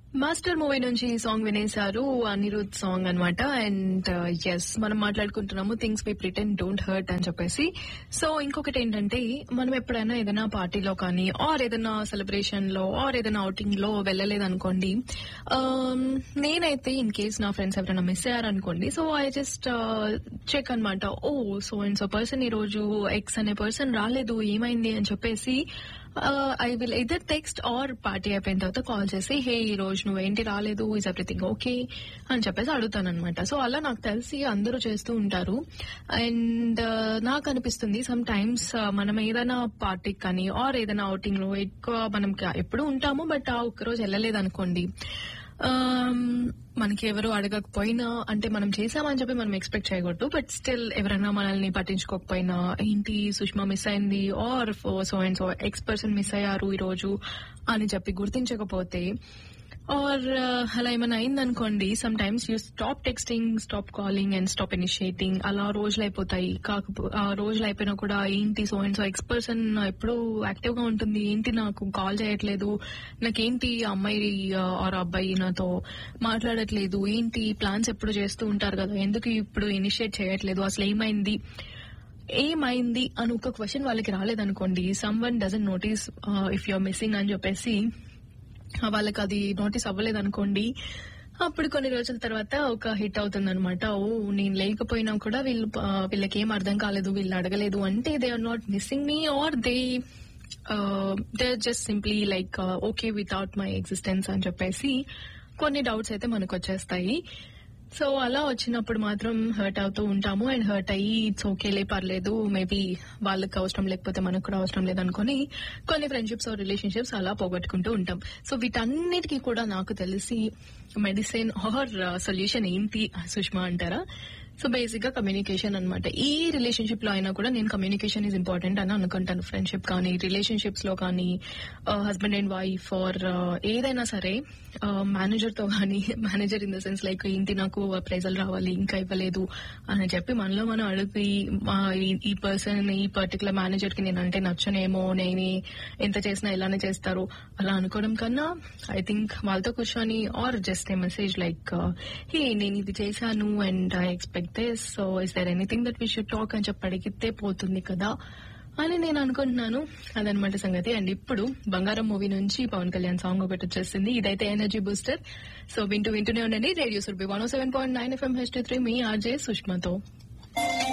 master movie నుంచి ఈ song వినేశారు అనిరుద్ సాంగ్ అన్నమాట అండ్ ఎస్ మనం మాట్లాడుకుంటున్నాము things we pretend don't hurt అని చెప్పేసి సో ఇంకొకటి ఏంటంటే మనం ఎప్పుడైనా ఏదైనా పార్టీలో కానీ ఆర్ ఏదైనా సెలబ్రేషన్ లో ఆర్ ఏదైనా అవుటింగ్ లో వెళ్ళలేదు అనుకోండి నేనైతే ఇన్ కేస్ నా ఫ్రెండ్స్ ఎవరైనా మిస్ అయ్యారనుకోండి సో ఐ జస్ట్ చెక్ అనమాట oh so and so person ఈ రోజు ఎక్స్ అనే పర్సన్ రాలేదు ఏమైంది అని చెప్పేసి I will either text or party అయిపోయిన తర్వాత కాల్ చేసి హే ఈ రోజు నువ్వేంటి రాలేదు ఇస్ ఎవ్రీథింగ్ ఓకే అని చెప్పేసి అడుగుతాను అనమాట సో అలా నాకు తెలిసి అందరూ చేస్తూ ఉంటారు అండ్ నాకు అనిపిస్తుంది సమ్ టైమ్స్ మనం ఏదైనా పార్టీకి కానీ ఆర్ ఏదైనా అవుటింగ్ లో ఎక్కువ మనం ఎప్పుడు ఉంటాము బట్ ఆ ఒక్కరోజు వెళ్ళలేదు అనుకోండి మనకి ఎవరు అడగకపోయినా అంటే మనం చేసామని చెప్పి మనం ఎక్స్పెక్ట్ చేయకూడదు బట్ స్టిల్ ఎవరైనా మనల్ని పట్టించుకోకపోయినా ఏంటి సుష్మా మిస్ అయింది or so and so X person miss అయ్యారు ఈ రోజు అని చెప్పి గుర్తించకపోతే ఆర్ అలా ఏమైనా అయిందనుకోండి sometimes you stop texting stop calling and stop initiating అలా రోజులు అయిపోతాయి కాకపో ఆ రోజులు అయిపోయినా కూడా ఏంటి so and so X person ఎప్పుడూ యాక్టివ్ గా ఉంటుంది ఏంటి నాకు కాల్ చేయట్లేదు నాకేంటి అమ్మాయి ఆర్ అబ్బాయి నాతో మాట్లాడట్లేదు ఏంటి ప్లాన్స్ ఎప్పుడు చేస్తూ ఉంటారు కదా ఎందుకు ఇప్పుడు ఇనిషియేట్ చేయట్లేదు అసలు ఏమైంది ఏమైంది అని ఒక క్వశ్చన్ వాళ్ళకి రాలేదనుకోండి someone doesn't notice if you're missing అని చెప్పేసి వాళ్ళకి అది నోటీస్ అవ్వలేదు అనుకోండి అప్పుడు కొన్ని రోజుల తర్వాత ఒక హిట్ అవుతుంది అనమాట ఓ నేను లేకపోయినా కూడా వీళ్ళు వీళ్ళకి ఏం అర్థం కాలేదు వీళ్ళు అడగలేదు అంటే they are not missing me or they they just simply like okay without my existence అని చెప్పేసి కొన్ని డౌట్స్ అయితే మనకు వచ్చేస్తాయి సో అలా వచ్చినప్పుడు మాత్రం హర్ట్ అవుతూ ఉంటాము అండ్ హర్ట్ అయ్యి ఇట్స్ ఓకేలే పర్లేదు మేబీ వాళ్ళకి అవసరం లేకపోతే మనకు కూడా అవసరం లేదనుకుని కొన్ని ఫ్రెండ్షిప్స్ రిలేషన్షిప్స్ అలా పోగొట్టుకుంటూ ఉంటాం సో వీటన్నిటికీ కూడా నాకు తెలిసి మెడిసిన్ ఆర్ సొల్యూషన్ ఏంటి సుష్మా అంటారా సో బేసిక్ గా కమ్యూనికేషన్ అనమాట ఈ రిలేషన్షిప్ లో అయినా కూడా నేను కమ్యూనికేషన్ ఈజ్ ఇంపార్టెంట్ అని అనుకుంటాను ఫ్రెండ్షిప్ కానీ రిలేషన్షిప్స్ లో కానీ హస్బెండ్ అండ్ వైఫ్ ఆర్ ఏదైనా సరే మేనేజర్ తో కానీ manager in the sense like ఏంటి నాకు ప్రైజల్ రావాలి ఇంకా ఇవ్వలేదు అని చెప్పి మనలో మనం అడిగి ఈ పర్సన్ ఈ పర్టికులర్ మేనేజర్ కి నేను అంటే నచ్చనేమో నేను ఎంత చేసినా ఇలానే చేస్తారు అలా అనుకోవడం కన్నా ఐ థింక్ వాళ్ళతో కూర్చొని or just a message like hey నేను ఇది చేశాను and I expect this so is there anything that we should talk అని చెప్పి అడిగితే పోతుంది కదా అని నేను అనుకుంటున్నాను అదనమాట సంగతి అండ్ ఇప్పుడు బంగారం మూవీ నుంచి పవన్ కళ్యాణ్ సాంగ్ ఒకటి వచ్చేసింది ఇదైతే ఎనర్జీ బూస్టర్ సో వింటూ వింటూనే ఉండండి radio Surbhi one seven point nine FM H three మీ ఆర్జే సుష్మతో